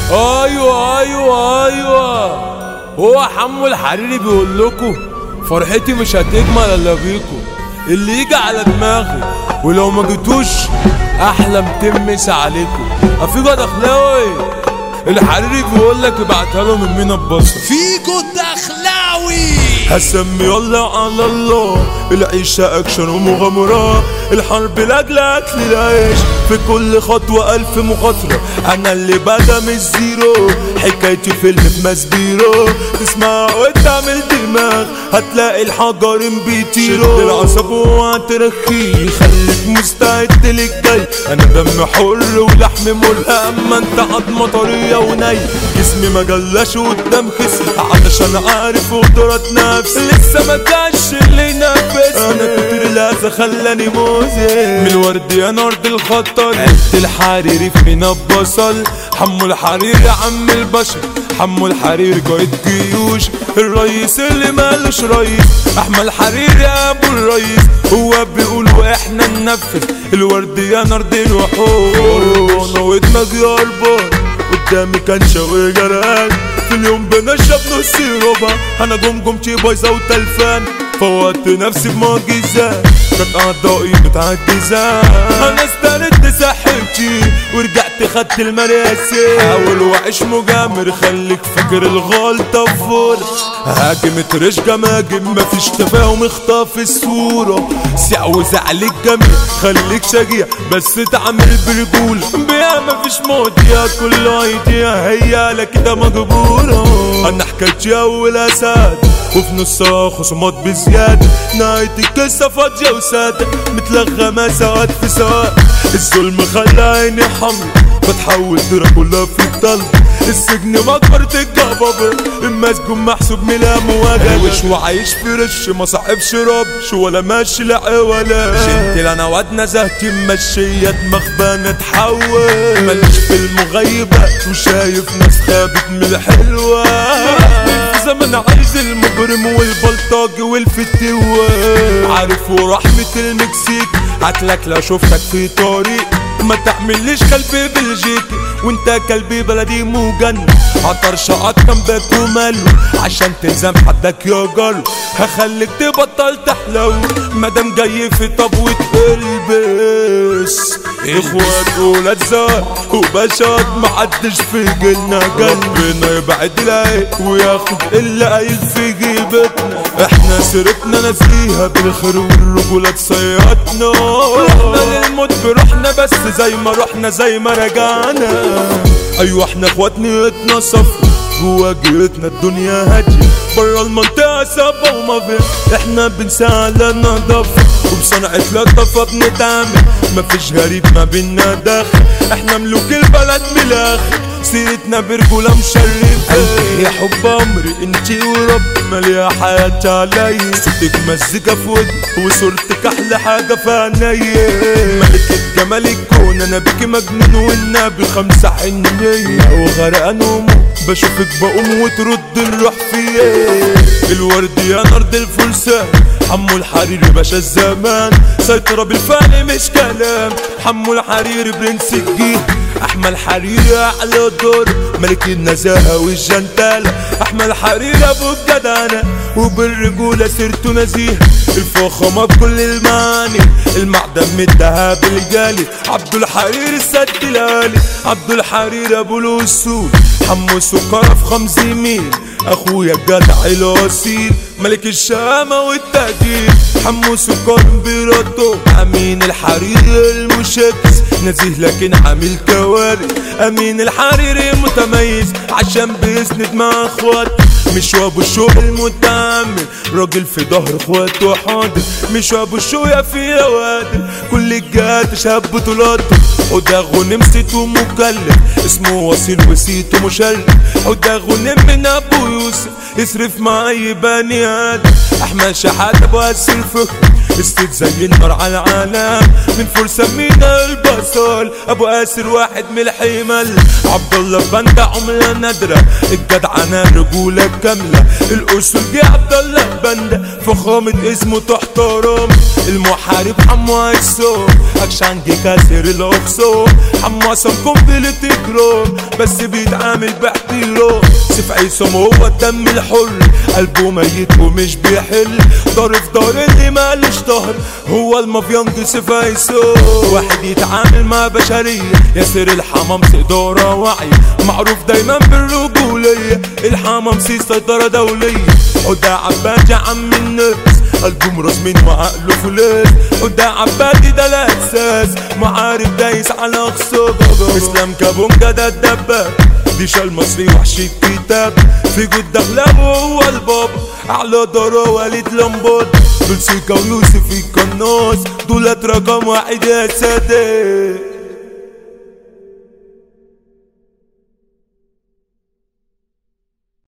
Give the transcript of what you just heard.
ايوه ايوه ايوه هو حمو الحريري بيقول لكم فرحتي مش هتكمل الا بيكم اللي يجي على دماغي ولو ما جيتوش احلى متمس عليكم افيجو دخلاوي الحريري بيقول لك ابعتها له من مينا ببصر فيجو الدخلاوي هسمي يلا على الله العيشة أكشن ومغامرة الحرب لأجل أكل العيش في كل خطوة ألف مخاطرة أنا اللي بدا من الزيرو حكايتي فيلم في مسبيرو تسمع وتعمل دماغ هتلاقي الحجرين بيطيروا شد العصب وهترخي خليك مستعد للجاي أنا دم حر ولحم ملقى أما أنت عضمة طرية وني جسمي ما جلاش قدام خصم علشان عارف قدرات نفسي لسه ما كانش اللي ينافسني انا كتر الاذى خلاني موزي من الورد يا نرد الخطر عدت الحريري في مينا بصل حمو الحرير يا عم البشر حمو الحرير قايد جيوش الرئيس اللي مالوش رئيس احمد الحرير يا ابو الرئيس هو بيقول واحنا ننفذ الورد يا نرد الوحوش انا ودماغي هربان قدامي كان شوي جران في اليوم بنشرب نص ربع انا جمجمتي بايظه وتلفان فوقت نفسي بمعجزات كانت اعضائي متعجزة انا استردت صحتي ورجعت خدت المراسي حاول واعيش مجامر خليك فاكر الغلطة فور هاجم ترش جماجم مفيش تفاهم اخطاف الصورة سع وزعل الجميل خليك شجيع بس تعمل برجولة بيها مفيش موت يا كل ايديا هي لا كده مجبورة انا حكايتي اول اسد وفي نصها خصومات بزيادة نهاية القصة فاضية وسادة متلغمة ساعات في ساعات الظلم خلى عيني حمرا بتحول دراكولا في الضلمة السجن مقبرة الجبابرة المسجون محسوب ملا مواجهة وش وعايش في رش ما صاحبش ربش ولا ماشي لا ولا شلت انا واد نزهت مشية مخبانة تحول ماليش في المغيبات وشايف ناس خابت من الحلوة في زمن عايز المجرم والبلطاج والفتوة عارف ورحمة المكسيك هتلك لو شفتك في طريق ما تعمليش قلبي بلجيكي وانت كلبي بلدي مجن عطر شقط جنبك وماله عشان تلزم حدك يا جر هخليك تبطل تحلو مادام جاي في طبوة البس اخوات ولاد زار وبشر محدش في جيلنا جن ربنا يبعد العين وياخد اللي قايل في جيبتنا احنا سيرتنا ناسيها بالخير والرجولة صيادنا رحنا للموت بروحنا بس زي ما رحنا زي ما رجعنا ايوه احنا اخوات نيتنا صفر جوا جيتنا الدنيا هادية برا المنطقة سابة وما بين احنا بنسعى للنظافة وبصنعة لطافة بنتعامل مفيش غريب ما بينا داخل احنا ملوك البلد من الاخر سيرتنا برجولة مشرفة يا حب عمري انتي ورب مالية حياتي عليا صوتك مزيكا في ودني وصورتك احلى حاجة في عينيا ملكة جمال الكون انا بيكي مجنون والنبي خمسة حنية وغرقان وموت بشوفك بقوم وترد الروح فيا الورد يا نرد الفرسان حمو الحريري باشا الزمان سيطرة بالفعل مش كلام حمو الحريري برنس الجيل احمد حريري على دور ملك النزاهة والجنتالة احمد حريري ابو الجدعنة وبالرجولة سيرته نزيه الفخامة بكل المعاني المعدن من الذهب الجالي عبد الحريري السد الالي عبد الحريري ابو الاسود حمو سكر في خمس ميل اخويا الجدع الاصيل ملك الشامة والتقدير حمو سكر بيرده امين الحريري المشكس نزيه لكن عامل كوارث امين الحريري متميز عشان بيسند مع اخواته مش ابو الشوق المتعامل راجل في ظهر اخواته حاضر مش ابو الشوق يا في روادر كل الجهات شاب بطولاته وده غنم سيته مكلف اسمه وصيل وسيته مشرف وده غنم من ابو يوسف يصرف مع اي بني ادم احمد شحات ابو السلفه الست زي النار على العالم من فرصة مينا البصل ابو اسر واحد من الحمل عبد الله بندا عملة نادرة الجدعنة رجولة كاملة الاصول دي عبد الله بندا فخامة اسمه تحترم المحارب حمو عيسو اكشانجي كاسر الاقصى حمو عصام قنبلة اجرام بس بيتعامل باحترام سيف عيسام هو الدم الحر قلبه ميت ومش بيحل دار في دار اللي مالوش ظهر هو المافيانج سيف عيسام واحد يتعامل مع بشرية ياسر الحمام إدارة وعي معروف دايما بالرجولية الحمام سي سيطرة دولية حدا عباد يا عم الناس قلبه مرسمين وعقله فولاذ حدا عبادي ده الاساس معارف دايس على اقصى اسلام كابونجا ده الدباب ديش المصري وحش الكتاب في جود دخلاوي هو البابا على دارة وليد لمبود دول سيكا ويوسف القناص دولت رقم واحد يا سادات